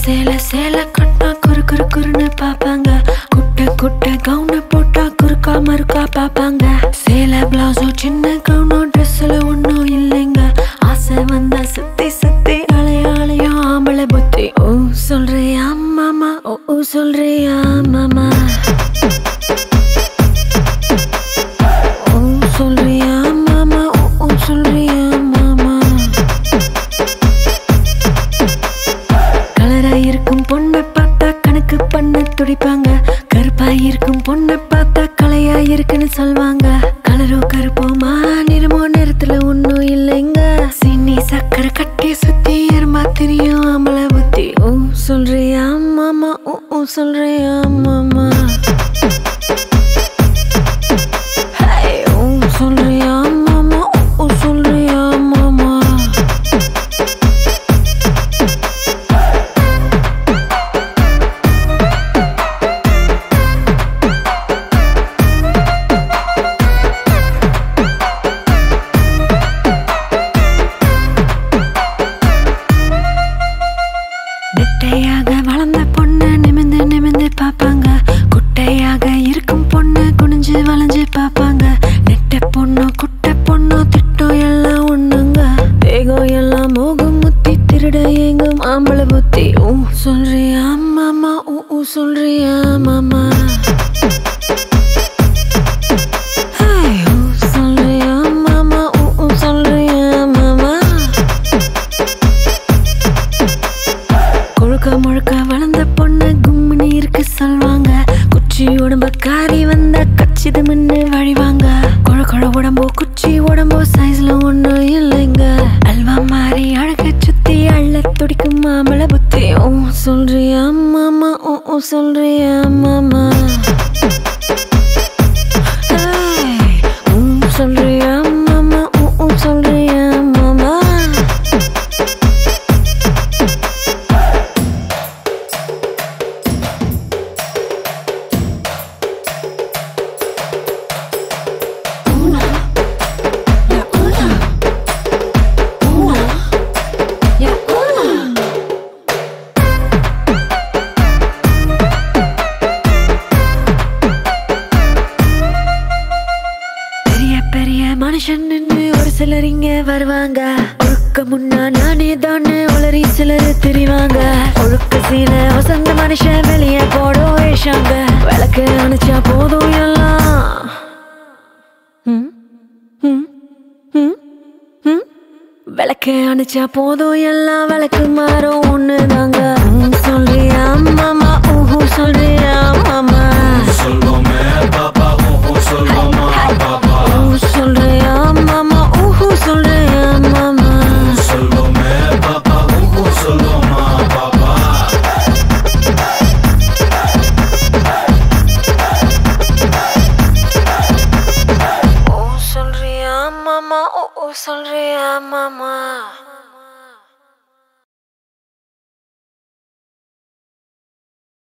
சேல சேல கட்டா குறு குறு குறுன்னு பாப்பாங்க குட்ட குட்ட கவுன போட்டா குறுக்கா மறுக்கா பாப்பாங்க சேல பிளவுஸோ சின்ன கவுனோ ட்ரெஸ்ல ஒன்றும் இல்லைங்க ஆசை வந்தா சுத்தி சுத்தி அலைய அலையோ ஆம்பளை புத்தி ஓ சொல்றியா மாமா ஓ ஓ சொல்றியா மாமா ஓ சொல்றியா மாமா ஓ ஓ சொல்றியா மாமா கலரா இருக்கும் பொண்ணை பார்த்தா கணக்கு பண்ண துடிப்பாங்க கருப்பா இருக்கும் பொண்ணை பார்த்தா கலையா இருக்குன்னு சொல்வாங்க கலரோ கருப்போமா நிறமோ நிறத்துல ஒண்ணும் இல்லைங்க சின்னி சக்கரை கட்டி சுத்தி எறும்பா தெரியும் அமல புத்தி ஓ சொல்றியா மாமா ஓ ஓ சொல்றியா மாமா ஹே, ஓ சொல்றியா மாமா ஓ ஓ சொல்றியா மாமா நெட்டையாக வளர்ந்த பொண்ணு நிமிந்து நிமிந்து பார்ப்பாங்க குட்டையாக இருக்கும் பொண்ணு குனிஞ்சு வளைஞ்சு பார்ப்பாங்க நெட்ட பொண்ணு குட்டை பொண்ணு திட்டம் எல்லாம் ஒண்ணுங்க தேகம் எல்லாம் மோகம் முத்தி திருட எங்கும் ஆம்பளை புத்தி ஊ சொல்றியா மாமா ஊ ஊ சொல்றியா மாமா ஹே, ஊ சொல்றியா மாமா ஊ ஊ சொல்றியா மாமா கொழுக்க முழுக்க வளர்ந்த பொண்ணு கும்முன்னு இருக்கு சொல்வாங்க குச்சி உடம்ப காரி வந்த கச்சிது முன்னு வழிவாங்க கொழ கொழ உடம்போ குச்சி உடம்போ சைஸ்ல ஒண்ணும் இல்லைங்க அல்வா மாறி அழக சுத்தி அள்ள துடிக்கும் மாமள புத்தி ஓ சொல்றியா மாமா ஓ ஓ சொல்றியா மாமா ஏய், ஊ சொல்றியா மாமா ஓ ஓ சொல்றியா மாமா பெரிய பெரிய மனுஷன் ஒரு சிலர் இங்க வருவாங்க ஒழுக்க முன்னா நானே தானே உளறி சிலர் தெரிவாங்க ஒழுக்க சீல வசந்த மனுஷன் வெளியே போட வேஷாங்க விளக்கு அணைச்சா போதும் எல்லாம் ம், ம், ம், ம். விளக்கு அணைச்சா போதும் எல்லாம் விளக்கு மாறும் ஒண்ணுதாங்க ம், சொல்றியா மாமா ஊஹு சொல்றியா மாமா சொல்வோமே பாப்பா ஓஹோ சொல்வோமா பாப்பா ஊ சொல்றியா மாமா ஊஹு சொல்றியா மாமா சொல்வோமே பாப்பா ஓஹோ சொல்வோமா பாப்பா ஓ சொல்றியா மாமா ஓ ஓ சொல்றியா மாமா